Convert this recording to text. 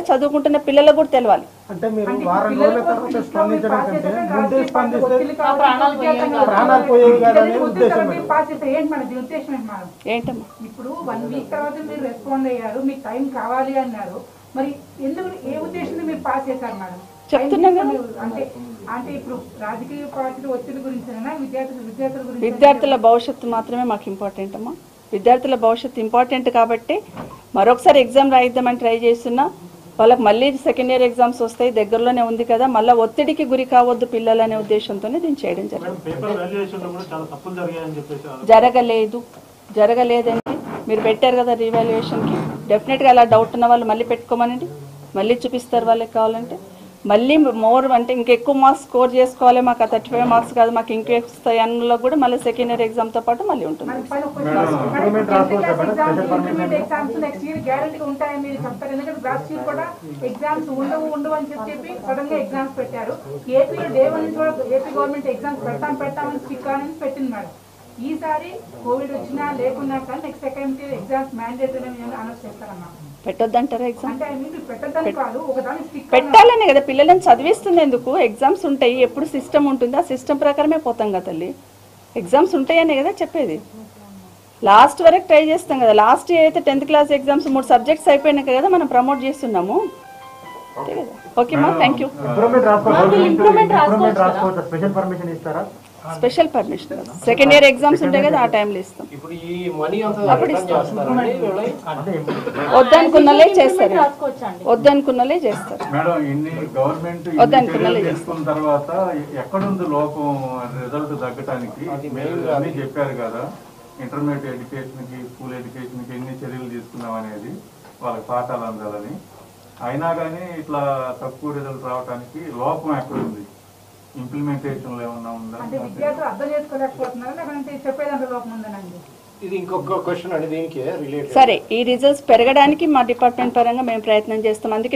చదువుకుంటున్న పిల్లలకు కూడా తెలవాలి అంటే మీరు వారం రోజుల తర్వాత స్పందించడం కంటే ముందే స్పందిస్తే ప్రాణాలు పోయేవి కాదనే ఉద్దేశం మేడం. పాస్ చేస్తే ఏంటి మన దీని ఉద్దేశం ఏంటి మేడం ఏంటమ్మా ఇప్పుడు వన్ వీక్ తర్వాత మీరు రెస్పాండ్ అయ్యారు మీకు టైం కావాలి అన్నారు మరి ఎందుకు ఏ ఉద్దేశంతో మీరు పాస్ చేశారు మేడం చెప్తున్నా టైం తీసుకొని అంటే అంటే ఇప్పుడు రాజకీయ పార్టీల ఒత్తిడి గురించి విద్యార్థులు విద్యార్థుల గురించి విద్యార్థుల భవిష్యత్తు మాత్రమే మాకు ఇంపార్టెంట్ అమ్మా విద్యార్థుల భవిష్యత్తు ఇంపార్టెంట్ కాబట్టి మరొకసారి ఎగ్జామ్ రాయిద్దామని ట్రై చేస్తున్నా వాళ్ళకి మళ్ళీ సెకండ్ ఇయర్ ఎగ్జామ్స్ వస్తాయి దగ్గరలోనే ఉంది కదా మళ్ళీ ఒత్తిడికి గురి కావద్దు పిల్లలు అనే ఉద్దేశంతోనే దీన్ని చేయడం జరిగింది మేడం పేపర్ వాల్యుయేషన్ లో కూడా చాలా తప్పులు జరిగాయని చెప్పేసి జరగలేదు జరగలేదండి మీరు పెట్టారు కదా రీవాల్యుయేషన్కి డెఫినెట్గా అలా డౌట్ ఉన్న వాళ్ళు మళ్ళీ పెట్టుకోమనండి మళ్ళీ చూపిస్తారు వాళ్ళకి కావాలంటే మళ్ళీ మోర్ అంటే ఇంకెక్కువ మార్క్స్ స్కోర్ చేసుకోవాలి మాకు ఆ థర్టీ ఫైవ్ మార్క్స్ కాదు మాకు ఇంకే వస్తాయి అన్నలో కూడా మళ్ళీ సెకండ్ ఇయర్ ఎగ్జామ్తో పాటు మళ్ళీ ఉంటుంది ఎగ్జామ్స్ నెక్స్ట్ ఇయర్ గ్యారెంటీగా ఉంటాయని మీరు చెప్తారు ఎందుకంటే లాస్ట్ ఇయర్ కూడా ఎగ్జామ్స్ ఉండవు ఉండవు అని చెప్పి చెప్పి సడన్ గా ఎగ్జామ్స్ పెట్టారు ఏపీలో డే వన్ నుంచి కూడా ఏపీ గవర్నమెంట్ ఎగ్జామ్స్ పెడతాం పెడతామని స్టిక్ అని పెట్టింది మేడం ఈసారి కోవిడ్ వచ్చినా లేకున్నా కానీ next second year exams mandatory announce చేస్తారమ్మా పెట్టొద్దంటారా ఎగ్జామ్ అంటే ఐ మీన్ పెట్టద్దని కాదు ఒకదాని స్టిక్ పెట్టాలనే కదా పిల్లలను చదివిస్తుంది ఎందుకు ఎగ్జామ్స్ ఉంటాయి ఎప్పుడు సిస్టమ్ ఉంటుంది ఆ సిస్టమ్ ప్రకారమే పోతాం కదా తల్లి ఎగ్జామ్స్ ఉంటాయనే కదా చెప్పేది లాస్ట్ వరకు ట్రై చేస్తాం కదా లాస్ట్ ఇయర్ అయితే టెన్త్ క్లాస్ ఎగ్జామ్స్ మూడు సబ్జెక్ట్స్ అయిపోయినాక కదా మనం ప్రమోట్ చేస్తున్నాము అంతే కదా ఓకే మా థ్యాంక్ యూ ఇంప్రూవ్మెంట్ రాసుకోవచ్చు ఇంప్రూవ్మెంట్ రాసుకోవచ్చు స్పెషల్ పర్మిషన్ ఇస్తారా special permission second year exams ఉంటాయి కదా ఆ టైంలో ఇస్తాం ఇప్పుడు ఈ మనీ అంతా రిటర్న్ చేస్తారండి వీళ్ళకి? అంటే వద్దనుకున్నలే చేస్తారు వద్దనుకున్నలే చేస్తారు మేడం ఇన్ని గవర్నమెంట్ ఇన్ని వద్దనుకున్నలే చర్యలు తీసుకున్న తర్వాత ఎక్కడుంది లోపం రిజల్ట్ తగ్గటానికి మీరు అన్నీ చెప్పారు కదా ఇంటర్మీడియట్ ఎడ్యుకేషన్ కి స్కూల్ ఎడ్యుకేషన్ కి ఎన్ని చర్యలు తీసుకున్నాం అనేది వాళ్ళకి పాఠాలు అందాలని అయినా కానీ ఇట్లా తక్కువ రిజల్ట్ రావడానికి లోపం ఎక్కడుంది ఇంప్లిమెంటేషన్ లో ఏమన్నా ఉందా అంటే విద్యార్థులు అర్థం చేసుకోలేకపోతున్నారా లేకపోతే చెప్పేదాంట్లో లోపం ఉందనండి ఇది ఇంకొక క్వశ్చన్ అండి దీనికి రిలేటెడ్ సరే ఈ రిజల్ట్స్ పెరగడానికి మా డిపార్ట్మెంట్ పరంగా మేము ప్రయత్నం చేస్తాం అందుకే